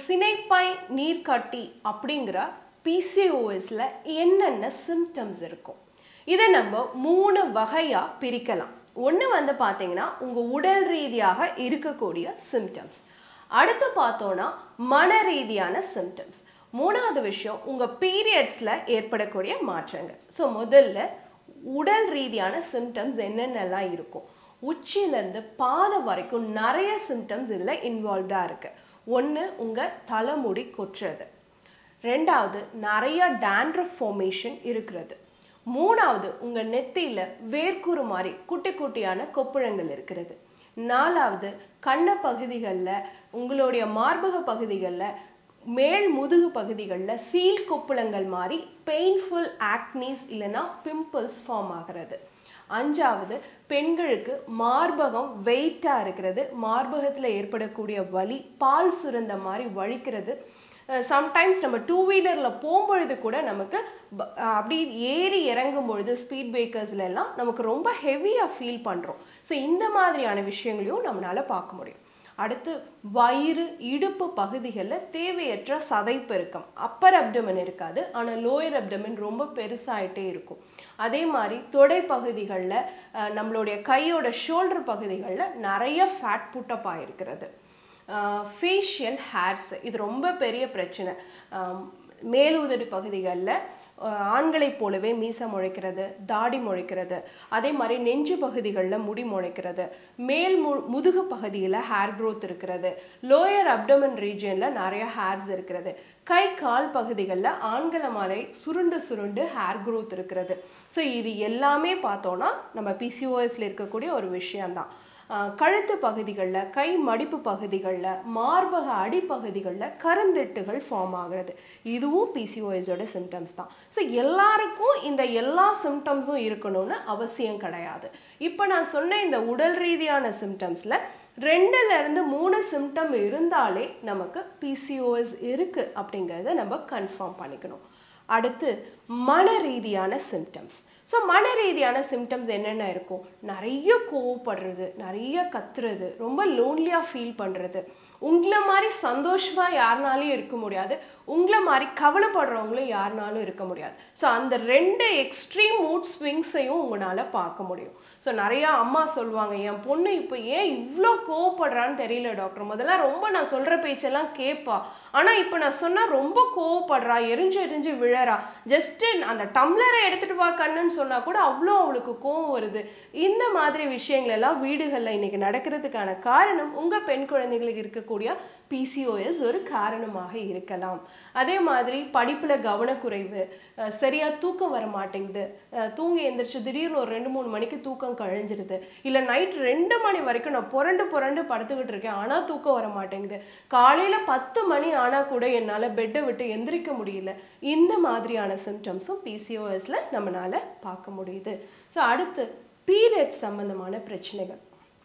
சினைப்பை நீர்க்கட்டி அப்படிங்கிற பிசிஓஎஸில் என்னென்ன சிம்டம்ஸ் இருக்கும் இதை நம்ம மூணு வகையாக பிரிக்கலாம் ஒன்று வந்து பார்த்தீங்கன்னா உங்கள் உடல் ரீதியாக இருக்கக்கூடிய சிம்டம்ஸ் அடுத்து பார்த்தோன்னா மன ரீதியான சிம்டம்ஸ் மூணாவது விஷயம் உங்கள் பீரியட்ஸில் ஏற்படக்கூடிய மாற்றங்கள் ஸோ முதல்ல உடல் ரீதியான சிம்டம்ஸ் என்னென்னலாம் இருக்கும் உச்சியிலேருந்து பாதம் வரைக்கும் நிறைய சிம்டம்ஸ் இதில் இன்வால்வ்டாக இருக்குது ஒன்று உங்கள் தலைமுடி கொட்டுறது ரெண்டாவது நிறைய டேண்ட்ரஃப் ஃபார்மேஷன் இருக்கிறது மூணாவது உங்கள் நெத்தியில் வேர்க்குரு மாதிரி குட்டி குட்டியான கொப்புழங்கள் இருக்கிறது நாலாவது கண்ண பகுதிகளில் உங்களுடைய மார்பக பகுதிகளில் மேல் முதுகு பகுதிகளில் சீல் கொப்புளங்கள் மாதிரி பெயின்ஃபுல் ஆக்னீஸ் இல்லைன்னா பிம்பிள்ஸ் ஃபார்ம் ஆகிறது அஞ்சாவது பெண்களுக்கு மார்பகம் வெயிட்டாக இருக்கிறது மார்பகத்தில் ஏற்படக்கூடிய வலி பால் சுரந்த மாதிரி வலிக்கிறது சம்டைம்ஸ் நம்ம டூ வீலரில் போகும்பொழுது கூட நமக்கு ப- அப்படி ஏறி இறங்கும் பொழுது ஸ்பீட் பிரேக்கர்ஸ்ல எல்லாம் நமக்கு ரொம்ப ஹெவியாக ஃபீல் பண்ணுறோம் ஸோ இந்த மாதிரியான விஷயங்களையும் நம்மளால பார்க்க முடியும் அடுத்து வயிறு இடுப்பு பகுதிகளில் தேவையற்ற சதைப்பெருக்கம் அப்பர் அப்டமன் இருக்காது ஆனால் லோயர் அப்டமன் ரொம்ப பெருசாயிட்டே இருக்கும் அதே மாதிரி தொடை பகுதிகளில் நம்மளுடைய கையோட ஷோல்டர் பகுதிகளில் நிறைய ஃபேட் புட்டப் ஆயிருக்கிறது ஃபேஷியல் ஹேர்ஸ் இது ரொம்ப பெரிய பிரச்சனை ஆஹ் மேலுதடு பகுதிகளில் ஆண்களைப் போலவே மீசை முளைக்கிறது தாடி முளைக்கிறது அதே மாதிரி நெஞ்சு பகுதிகளில் முடி முளைக்கிறது மேல் மு முதுகு பகுதியில் ஹேர் growth இருக்கிறது லோயர் அப்டமன் ரீஜியனில் நிறைய ஹேர்ஸ் இருக்கிறது கை கால் பகுதிகளில் ஆண்களை மாதிரி சுருண்டு சுருண்டு ஹேர் growth இருக்கிறது ஸோ இது எல்லாமே பார்த்தோன்னா நம்ம பிசிஓஎஸ்ல இருக்கக்கூடிய ஒரு விஷயம்தான் ஆஹ் கழுத்து பகுதிகளில் கை மடிப்பு பகுதிகளில் மார்பக அடிப்பகுதிகளில் கருந்திட்டுகள் ஃபார்ம் ஆகிறது இதுவும் பிசிஓஎஸோட சிம்டம்ஸ் தான் ஸோ எல்லாருக்கும் இந்த எல்லா சிம்டம்ஸும் இருக்கணும்னு அவசியம் கிடையாது இப்போ நான் சொன்ன இந்த உடல் ரீதியான சிம்டம்ஸில் ரெண்டுல இருந்து மூணு சிம்டம் இருந்தாலே நமக்கு பிசிஓஎஸ் இருக்கு அப்படிங்கிறத நம்ம கன்ஃபார்ம் பண்ணிக்கணும் அடுத்து மன ரீதியான சிம்டம்ஸ் ஸோ மன ரீதியான சிம்டம்ஸ் என்னென்ன இருக்கும் நிறைய கோவப்படுறது நிறைய கத்துறது ரொம்ப லோன்லியாக ஃபீல் பண்ணுறது உங்களை மாதிரி சந்தோஷமாக யாருனாலையும் இருக்க முடியாது உங்களை மாதிரி கவலைப்படுறவங்களும் யாருனாலும் இருக்க முடியாது ஸோ அந்த ரெண்டு எக்ஸ்ட்ரீம் மூட் ஸ்விங்ஸையும் உங்களால் பார்க்க முடியும் ஸோ நிறையா அம்மா சொல்லுவாங்க என் பொண்ணு இப்போ ஏன் இவ்வளோ கோவப்படுறான்னு தெரியல டாக்டர் முதல்ல ரொம்ப நான் சொல்கிற பேச்செல்லாம் கேட்பா ஆனால் இப்போ நான் சொன்னால் ரொம்ப கோவப்படுறா எரிஞ்சு எரிஞ்சு விழறா ஜஸ்ட்டு அந்த டம்ளரை எடுத்துகிட்டு வா கண்ணுன்னு சொன்னால் கூட அவ்வளோ அவளுக்கு கோவம் வருது இந்த மாதிரி விஷயங்கள் எல்லாம் வீடுகளில் இன்னைக்கு நடக்கிறதுக்கான காரணம் உங்கள் பெண் குழந்தைகளுக்கு இருக்கக்கூடிய பிசிஓஎஸ் ஒரு காரணமாக இருக்கலாம் அதே மாதிரி படிப்பில் கவனக்குறைவு அஹ் சரியா தூக்கம் வர மாட்டேங்குது அஹ் தூங்கி எந்திரிச்சு திடீர்னு ஒரு ரெண்டு மூணு மணிக்கு தூக்கம் கழிஞ்சிருது இல்லை நைட் ரெண்டு மணி வரைக்கும் நான் புரண்டு புரண்டு படுத்துக்கிட்டு இருக்கேன் ஆனால் தூக்கம் வர மாட்டேங்குது காலையில் பத்து மணி ஆனால் கூட என்னால் பெட்டை விட்டு எந்திரிக்க முடியல இந்த மாதிரியான சிம்டம்ஸும் பிசிஓஎஸ்ல நம்மளால பார்க்க முடியுது ஸோ அடுத்து பீரியட் சம்பந்தமான பிரச்சனைகள்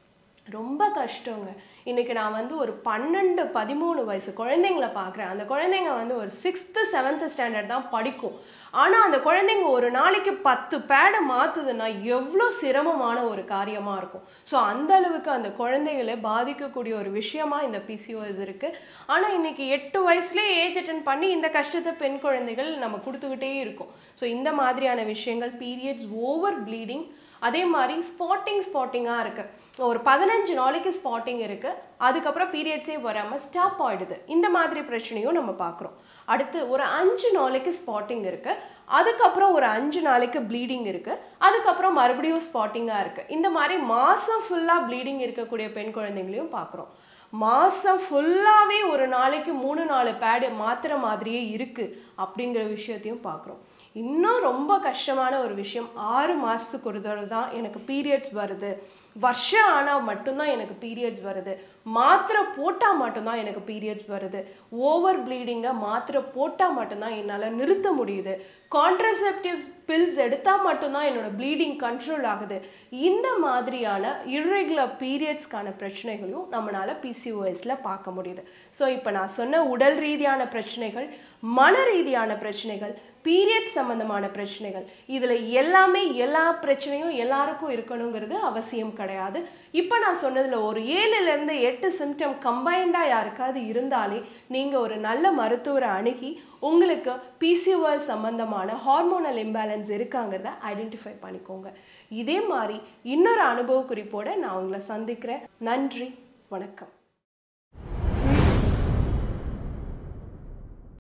ரொம்ப கஷ்டங்க இன்னைக்கு நான் வந்து ஒரு பன்னெண்டு பதிமூணு வயசு குழந்தைங்கள பார்க்குறேன் அந்த குழந்தைங்க வந்து ஒரு சிக்ஸ்த்து செவன்த்து ஸ்டாண்டர்ட் தான் படிக்கும் ஆனால் அந்த குழந்தைங்க ஒரு நாளைக்கு பத்து பேடை மாற்றுதுன்னா எவ்வளோ சிரமமான ஒரு காரியமாக இருக்கும் ஸோ அந்த அளவுக்கு அந்த குழந்தைகளை பாதிக்கக்கூடிய ஒரு விஷயமா இந்த பிசிஓஎஸ் இருக்குது ஆனால் இன்னைக்கு எட்டு வயசுலேயே ஏஜ் அட்டன் பண்ணி இந்த கஷ்டத்தை பெண் குழந்தைகள் நம்ம கொடுத்துக்கிட்டே இருக்கோம் ஸோ இந்த மாதிரியான விஷயங்கள் பீரியட்ஸ் ஓவர் ப்ளீடிங் அதே மாதிரி ஸ்பாட்டிங் ஸ்பாட்டிங்காக இருக்குது ஒரு பதினஞ்சு நாளைக்கு ஸ்பாட்டிங் இருக்குது அதுக்கப்புறம் பீரியட்ஸே வராமல் ஸ்டாப் ஆயிடுது இந்த மாதிரி பிரச்சனையும் நம்ம பார்க்குறோம் அடுத்து ஒரு அஞ்சு நாளைக்கு ஸ்பாட்டிங் இருக்குது அதுக்கப்புறம் ஒரு அஞ்சு நாளைக்கு ப்ளீடிங் இருக்குது அதுக்கப்புறம் மறுபடியும் ஸ்பாட்டிங்காக இருக்குது இந்த மாதிரி மாதம் ஃபுல்லாக ப்ளீடிங் இருக்கக்கூடிய பெண் குழந்தைங்களையும் பார்க்குறோம் மாதம் ஃபுல்லாகவே ஒரு நாளைக்கு மூணு நாலு பேடு மாத்திர மாதிரியே இருக்குது அப்படிங்கிற விஷயத்தையும் பார்க்குறோம் இன்னும் ரொம்ப கஷ்டமான ஒரு விஷயம் ஆறு மாதத்துக்கு ஒரு தடவை தான் எனக்கு பீரியட்ஸ் வருது வருஷம் ஆனால் மட்டும்தான் எனக்கு பீரியட்ஸ் வருது மாத்திரை போட்டால் மட்டும்தான் எனக்கு பீரியட்ஸ் வருது ஓவர் ப்ளீடிங்கை மாத்திரை போட்டால் மட்டும்தான் என்னால் நிறுத்த முடியுது கான்ட்ரசெப்டிவ்ஸ் பில்ஸ் எடுத்தால் மட்டும்தான் என்னோட ப்ளீடிங் கண்ட்ரோல் ஆகுது இந்த மாதிரியான இர்ரெகுலர் பீரியட்ஸ்க்கான பிரச்சனைகளையும் நம்மளால் பிசிஓஎஸில் பார்க்க முடியுது ஸோ இப்போ நான் சொன்ன உடல் ரீதியான பிரச்சனைகள் மன ரீதியான பிரச்சனைகள் பீரியட் சம்பந்தமான பிரச்சனைகள் இதில் எல்லாமே எல்லா பிரச்சனையும் எல்லாருக்கும் இருக்கணுங்கிறது அவசியம் கிடையாது இப்போ நான் சொன்னதில் ஒரு ஏழுலேருந்து எட்டு சிம்டம் கம்பைண்டாக யாருக்காவது இருந்தாலே நீங்கள் ஒரு நல்ல மருத்துவரை அணுகி உங்களுக்கு பிசிஓஎஸ் சம்பந்தமான ஹார்மோனல் இம்பேலன்ஸ் இருக்காங்கிறத ஐடென்டிஃபை பண்ணிக்கோங்க இதே மாதிரி இன்னொரு அனுபவ குறிப்போட நான் உங்களை சந்திக்கிறேன் நன்றி வணக்கம்